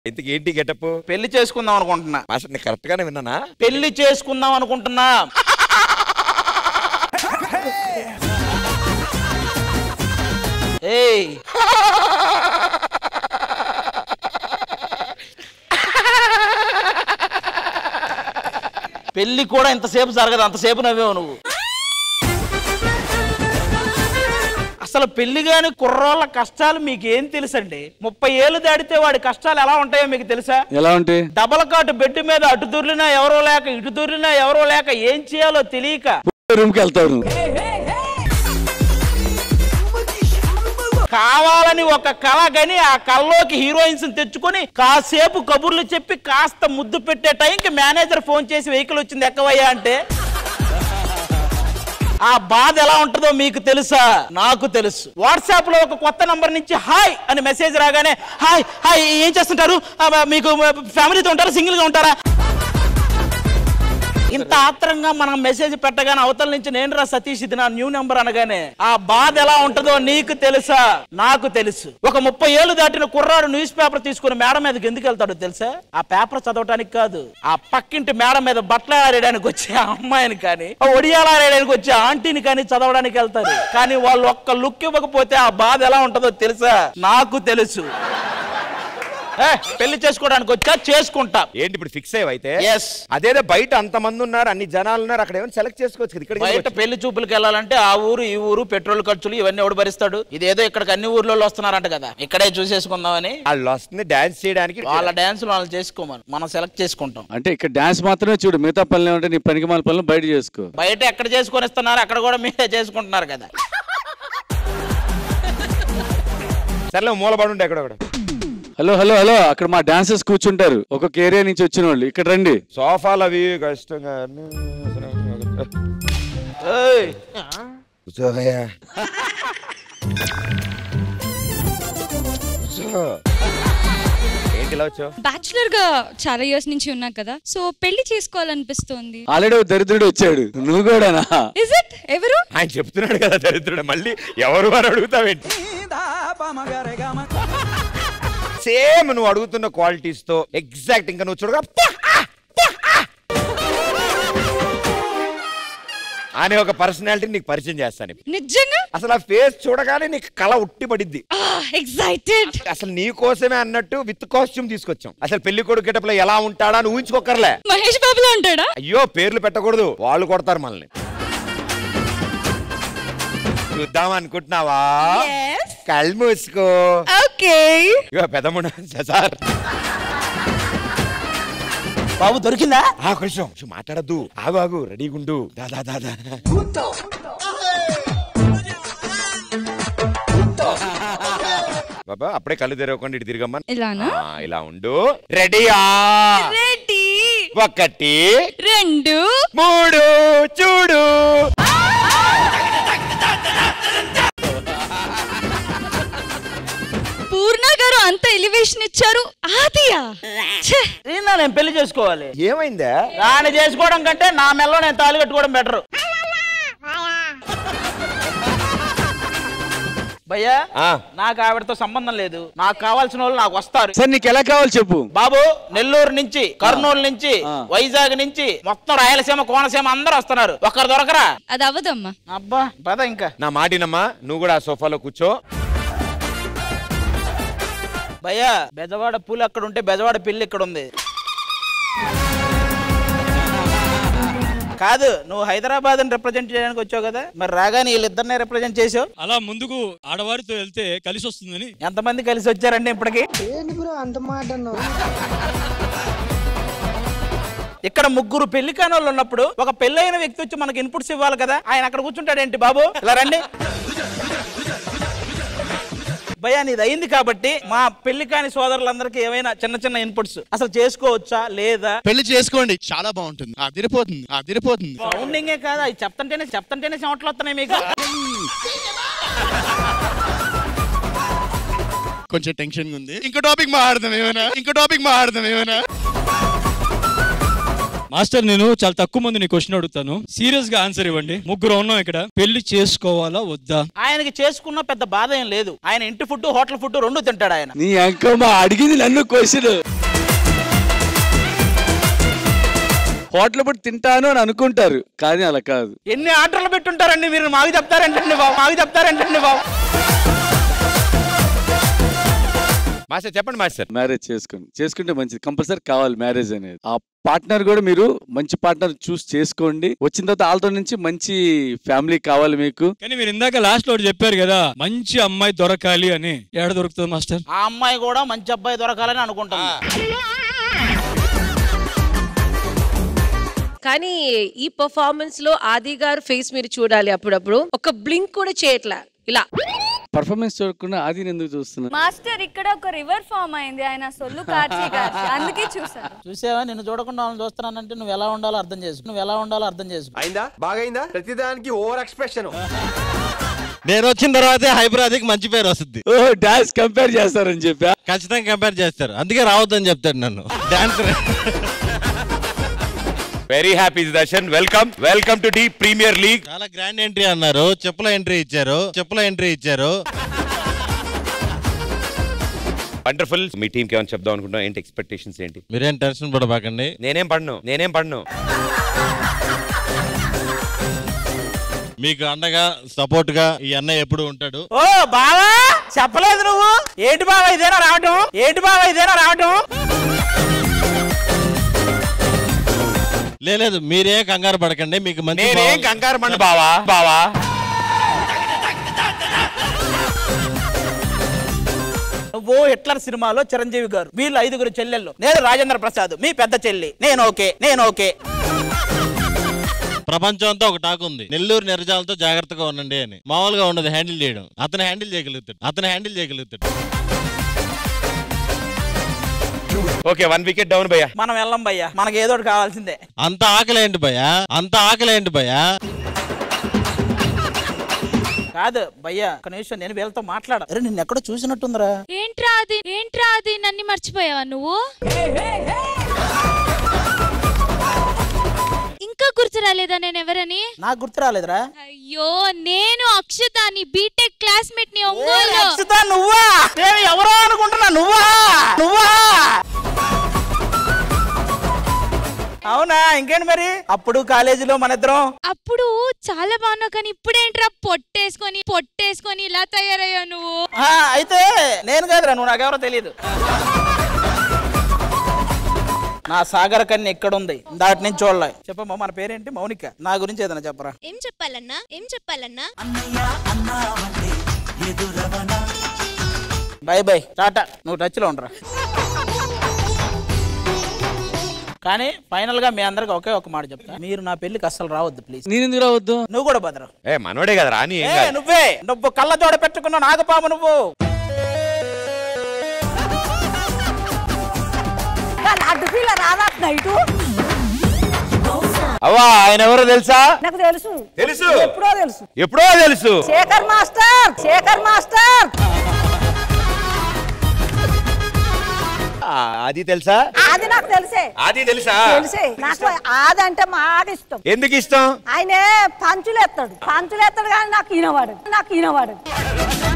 ఇంతకి ఏంటి గెటప్ పెళ్లి చేసుకుందాం అనుకుంటున్నా మాస్టర్ నేను కరెక్ట్ గానే విన్నానా పెళ్లి చేసుకుందాం అనుకుంటున్నా ఏయ్ పెళ్లి కూడా ఇంతసేపు జరగదు అంతసేపు నవ్వేవు నువ్వు అసలు పెళ్లి కాని కుర్రోళ్ళ కష్టాలు మీకు ఏం తెలుసండి ముప్పై ఏళ్ళు దాటితే వాడి కష్టాలు ఎలా ఉంటాయో మీకు తెలుసా ఎలా ఉంటాయి డబల్ కాటు బెడ్ మీద అటు దొర్లినా ఎవరో లేక ఇటు దొర్లినా ఎవరో లేక ఏం చేయాలో తెలియక రూమ్ కి వెళ్తారు కావాలని ఒక కళ గని ఆ కళ్ళలోకి హీరోయిన్స్ తెచ్చుకొని కాసేపు కబుర్లు చెప్పి కాస్త ముద్దు పెట్టే టైంకి మేనేజర్ ఫోన్ చేసి వెహికల్ వచ్చింది ఎక్కవయ్యా అంటే ఆ బాధ ఎలా ఉంటుందో మీకు తెలుసా నాకు తెలుసు వాట్సాప్ లో ఒక కొత్త నంబర్ నుంచి హాయ్ అని మెసేజ్ రాగానే హాయ్ హాయ్ ఏం చేస్తుంటారు ఆ, మీకు ఫ్యామిలీతో ఉంటారా సింగిల్ గా ఉంటారా ఇంత ఆత్రంగా మనం మెసేజ్ పెట్టగానే అవతల నుంచి నేను రా సతీష్ ఇది నా న్యూ నెంబర్ అనగానే ఆ బాధ ఎలా ఉంటుందో నీకు తెలుసా నాకు తెలుసు ఒక ముప్పై ఏళ్ళు దాటిన కుర్రాడు న్యూస్ పేపర్ తీసుకుని మేడ మీదకి ఎందుకు వెళ్తాడో తెలుసా ఆ పేపర్ చదవటానికి కాదు ఆ పక్కింటి మేడ మీద బట్టలు ఆరేయడానికి వచ్చే ఆ అమ్మాయిని కానీ ఆ ఒడియాలు ఆరేయడానికి వచ్చే ఆంటీని కానీ చదవడానికి వెళ్తారు కానీ వాళ్ళు ఒక్క లుక్ ఇవ్వకపోతే ఆ బాధ ఎలా ఉంటుందో తెలుసా నాకు తెలుసు ఏ, పెళ్లి చేసుకోవడానికి వచ్చా చేసుకుంటా ఏంటి ఇప్పుడు ఫిక్స్ అయ్యవైతే Yes. అదేదో బయట అంత మంది ఉన్నారు అన్ని జనాలు ఉన్నారు అక్కడ ఏమైనా సెలెక్ట్ చేసుకోవచ్చు కదా ఇక్కడ బయట పెళ్లి చూపులకు వెళ్ళాలంటే ఆ ఊరు ఈ ఊరు పెట్రోల్ ఖర్చులు ఇవన్నీ ఎవడు భరిస్తాడు ఇదేదో ఇక్కడికి అన్ని ఊర్లలో వస్తున్నారంట కదా ఇక్కడే చూసేసుకుందామని వాళ్ళు వస్తుంది డాన్స్ చేయడానికి వాళ్ళ డాన్స్ వాళ్ళు చేసుకోమని మనం సెలెక్ట్ చేసుకుంటాం అంటే ఇక్కడ డాన్స్ మాత్రమే చూడు మిగతా పనులు ఏమంటే నీ పనికి మాల పనులు బయట చేసుకో బయట ఎక్కడ చేసుకొని ఇస్తున్నారు అక్కడ కూడా మీరే చేసుకుంటున్నారు కదా సర్లే మూలబడి ఉండే ఎక్కడ హలో హలో హలో అక్కడ మా డాన్సర్స్ కూర్చుంటారు ఒక్కొక్క ఏరియా నుంచి వచ్చిన వాళ్ళు ఇక్కడ రండి సోఫాలు అవి కష్టంగా ఏయ్, కూర్చోవయ్యా. కూర్చో. ఏంటి ఇలా వచ్చావు బ్యాచులర్ గా చాలా ఇయర్స్ నుంచి ఉన్నా కదా సో పెళ్లి చేసుకోవాలనిపిస్తోంది ఆల్రెడీ ఓ దరిద్రుడు వచ్చాడు నువ్వు కూడానా ఇస్ ఇట్ ఎవరు ఆయన చెప్తున్నాడు కదా దరిద్రుడు మళ్ళీ ఎవరు అని అడుగుతావేంటి సేమ్ నువ్వు అడుగుతున్న క్వాలిటీస్ తో ఎగ్జాక్ట్ ఇంకా నువ్వు చూడగా అనే ఒక పర్సనాలిటీ నీకు పరిచయం చేస్తాను ఇప్పుడు. నిజంగా అసలు ఆ ఫేస్ చూడగానే నీకు కళ ఉట్టి పడిద్ది ఎక్సైటెడ్ అసలు నీ కోసమే అన్నట్టు విత్ కాస్ట్యూమ్ తీసుకొచ్చాం అసలు పెళ్లి కొడుకు గెటప్ లో ఎలా ఉంటాడా అని ఊహించుకోకర్లే మహేష్ బాబులో ఉంటాడా అయ్యో పేర్లు పెట్టకూడదు వాళ్ళు కొడతారు మనల్ని చూద్దాం అనుకుంటున్నావా కళ్ళు మూసుకో ఓకే ఇగో పెదముడ సార్ బాబు దొరికిందా ఆ కొంచెం కొంచెం మాట్లాడద్దు ఆగు ఆగు రెడీగా ఉండు దాదా దాదా బాబా అప్పుడే కళ్ళు తెరవకుండా ఇటు తిరగమ్మా ఇలానా ఆ, ఇలా ఉండు రెడీయా రెడీ ఒకటి రెండు మూడు చూడు పూర్ణ గారు అంత ఎలివేషన్ ఇచ్చారు ఆదియా ఛే, ఈయన నేను పెళ్లి చేసుకోవాలి ఏమైందా దాన్ని చేసుకోవడం కంటే నా మెల్లో నేను తాళి కట్టుకోవడం బెటర్ భయ్యా ఆ. నాకు ఆవిడతో సంబంధం లేదు నాకు కావాల్సిన వాళ్ళు నాకు వస్తారు సార్ నీకు ఎలా కావాలి చెప్పు బాబు నెల్లూరు నుంచి కర్నూలు నుంచి ఆ. వైజాగ్ నుంచి మొత్తం రాయలసీమ కోనసీమ అందరూ వస్తున్నారు ఒక్కరు దొరకరా అది అవ్వదమ్మా అబ్బా పద ఇంకా నా మాటినమ్మా నువ్వు కూడా ఆ సోఫాలో కూర్చో భయ్యా బెజవాడ పూలు అక్కడ ఉంటే బెజవాడ పిల్లి ఇక్కడ ఉంది కాదు నువ్వు హైదరాబాద్ రిప్రజెంట్ చేయడానికి వచ్చావు కదా మరి రాగానే వీళ్ళిద్దరినే రిప్రజెంట్ చేసావు అలా ముందుకు ఆడవారితో వెళ్తే కలిసి వస్తుందని ఎంతమంది కలిసి వచ్చారండి ఇప్పటికి ఇక్కడ ముగ్గురు పెళ్లి కానోళ్ళు ఉన్నప్పుడు ఒక పెళ్ళైన వ్యక్తి వచ్చి మనకి ఇన్పుట్స్ ఇవ్వాలి కదా ఆయన అక్కడ కూర్చుంటాడు ఏంటి బాబు ఇలా రండి భయ్యా నీది అయింది కాబట్టి మా పెళ్లి కాని సోదరులందరికీ ఏమైనా చిన్న చిన్న ఇన్పుట్స్ అసలు చేసుకోవచ్చా లేదా పెళ్లి చేసుకోండి చాలా బాగుంటుంది అదిరిపోతుంది అదిరిపోతుంది సౌండింగే కాదు అది చెప్తంటేనే చెప్తంటేనే చెమటలు వస్తున్నాయి మీకు కొంచెం టెన్షన్ ఉంది ఇంకో టాపిక్ మాట్లాడదాం ఏమైనా ఇంకో టాపిక్ మాట్లాడదాం ఏమైనా మాస్టర్ నేను చాలా తక్కువ మంది నీ క్వశ్చన్ అడుగుతాను సీరియస్ గా ఆన్సర్ ఇవ్వండి ముగ్గురు ఉన్నాం ఇక్కడ పెళ్లి చేసుకోవాలా వద్దా ఆయనకి చేసుకున్న పెద్ద బాధ ఏం లేదు ఆయన ఇంటి ఫుడ్ హోటల్ ఫుడ్ రెండు తింటాడు ఆయన నీ అంకమ్మ అడిగింది నన్ను క్వశ్చన్ హోటల్ పుట్టి తింటాను అని అనుకుంటారు కానీ అలా కాదు ఎన్ని ఆర్డర్లు పెట్టుంటారండి మీరు మాకు చెప్తారంటండి బాబు మాకు చెప్తారంటండి బాబు మాస్టర్ చెప్పండి మాస్టర్ మ్యారేజ్ చేసుకోండి చేసుకుంటే మంచిది కంపల్సరీ కావాలి మ్యారేజ్ అనేది ఆ పార్ట్నర్ కూడా మీరు మంచి పార్ట్నర్ చూస్ చేసుకోండి వచ్చిన తర్వాత వాళ్ళతో నుంచి మంచి ఫ్యామిలీ కావాలి మీకు కానీ మీరు ఇందాక లాస్ట్ లో ఒకటి చెప్పారు కదా మంచి అమ్మాయి దొరకాలి అని ఏడ దొరుకుతుంది మాస్టర్ ఆ అమ్మాయి కూడా మంచి అబ్బాయి దొరకాలని అనుకుంటాం కానీ ఈ పర్ఫార్మెన్స్ లో ఆది గారు ఫేస్ మీరు చూడాలి అప్పుడప్పుడు ఒక బ్లింక్ కూడా చేయట్లా ఇలా పర్ఫార్మెన్స్ చూడకుండా అది ఎందుకు చూస్తున్నా మాస్టర్ ఇక్కడ ఒక రివర్ ఫామ్ అయింది ఆయన సొల్లు కార్చి కార్చి అందుకే చూసాను చూసావా నిన్ను చూడకుండా వాళ్ళని చూస్తున్నానంటే నువ్వు ఎలా ఉండాలో అర్థం చేసుకో నువ్వు ఎలా ఉండాలో అర్థం చేసుకో అయిందా బాగైందా ప్రతిదానికి ఓవర్ ఎక్స్ప్రెషన్ నేను వచ్చిన తర్వాతే హైదరాబాద్కి మంచి పేరు వస్తుంది ఓ డాన్స్ కంపేర్ చేస్తారని చెప్పా ఖచ్చితంగా కంపేర్ చేస్తారు అందుకే రావద్దని చెప్తాడు నన్ను dancer very happy Darshan welcome welcome to the premier league చాలా గ్రాండ్ ఎంట్రీ అన్నారు చెప్పుల ఎంట్రీ ఇచ్చారు చెప్పుల ఎంట్రీ ఇచ్చారు వండర్ఫుల్ మీ టీమ్ కి ఏమైనా చెప్దాం అనుకుంటున్నా ఏంటి ఎక్స్పెక్టేషన్స్ ఏంటి మీరేం టెన్షన్ పడబాకండి నేనేం పడను నేనేం పడను మీకు అండగా సపోర్ట్ గా ఈ అన్నయ్య ఎప్పుడు ఉంటాడు ఓ బావా చెప్పలేదు నువ్వు ఏంటి బావా ఇదేనా రావటం ఏంటి బావా ఇదేనా రావటం లే- లేదు మీరే కంగారు పడకండి మీకు మంచి నేనేం భావం- కంగారు పడ్డ బావా బావా నువ్వు హిట్లర్ సినిమాలో చిరంజీవి గారు వీళ్ళు ఐదుగురు చెల్లెళ్ళు నేను రాజేంద్ర ప్రసాద్ మీ పెద్ద చెల్లి నేను ఓకే నేను ఓకే ప్రపంచం అంతా ఒక టాక్ ఉంది నెల్లూరు నిర్జాలతో జాగ్రత్తగా ఉండండి అని మామూలుగా ఉండదు హ్యాండిల్ చేయడం అతను హ్యాండిల్ చేయగలుగుతాడు అతను హ్యాండిల్ చేయగలుగుతాడు ఓకే వన్ వికెట్ డౌన్ భయ్యా మనం వెళ్ళం భయ్యా మనకి ఏదో ఒకటి కావాల్సిందే అంత ఆకలేంటి భయ్యా అంత ఆకలేంటి భయ్యా కాదు భయ్యా ఒక నిమిషం నేను వీళ్ళతో మాట్లాడ అరే నిన్ను ఎక్కడో చూసినట్టుందిరా ఏంట్రా అది ఏంట్రా అది నన్ను మర్చిపోయావా నువ్వు ఇంకా గుర్తు రాలేదా నేను ఎవరని నాకు గుర్తు రాలేదురా అయ్యో నేను అక్షత నీ బీటెక్ క్లాస్మేట్ ని ఒంగోలు అక్షిత, నువ్వా నేను ఎవరో అనుకుంటున్నా నువ్వా నువ్వా అవునా ఇంకేంటి మరి అప్పుడు కాలేజీలో మన ఇద్దరం అప్పుడు చాలా బాగున్నావు కానీ ఇప్పుడేంట్రా పొట్టేసుకొని పొట్టేసుకొని ఇలా తయారయ్యావు నువ్వు ఆ, అయితే నేను కాదురా నువ్వు నాకెవరో తెలియదు నా సాగర కన్య ఇక్కడ ఉంది దాటి నుంచి చూడలే చెప్పమ్మా మన పేరేంటి మౌనిక నా గురించి ఏదైనా చెప్పరా ఏం చెప్పాలన్నా ఏం చెప్పాలన్నా బై బై టాటా నువ్వు టచ్ లో ఉండరా కానీ ఫైనల్ గా మీ అందరికి ఒకే ఒక మాట చెప్తా మీరు నా పెళ్లికి అస్సలు రావద్దు ప్లీజ్ నేను ఎందుకు రావద్దు నువ్వు కూడా భద్ర ఏ మనోడే కదా రాని ఏం ఏ కాదు. నువ్వే నువ్వు కళ్ళ జోడ పెట్టుకున్న నాగపాము నువ్వు అవ్వా ఆయన ఎవరో తెలుసా నాకు తెలుసు తెలుసు ఎప్పుడో తెలుసు ఎప్పుడో తెలుసు శేఖర్ మాస్టర్ శేఖర్ మాస్టర్ ఆ, అది తెలుసా అది నాకు తెలిసే అది తెలుసా తెలిసే నాకు అది అంటే బాగా ఇష్టం ఎందుకు ఇష్టం ఆయనే పంచులు ఎత్తాడు పంచులు ఎత్తాడు కానీ నాకు ఈనవాడు నాకు ఈనవాడు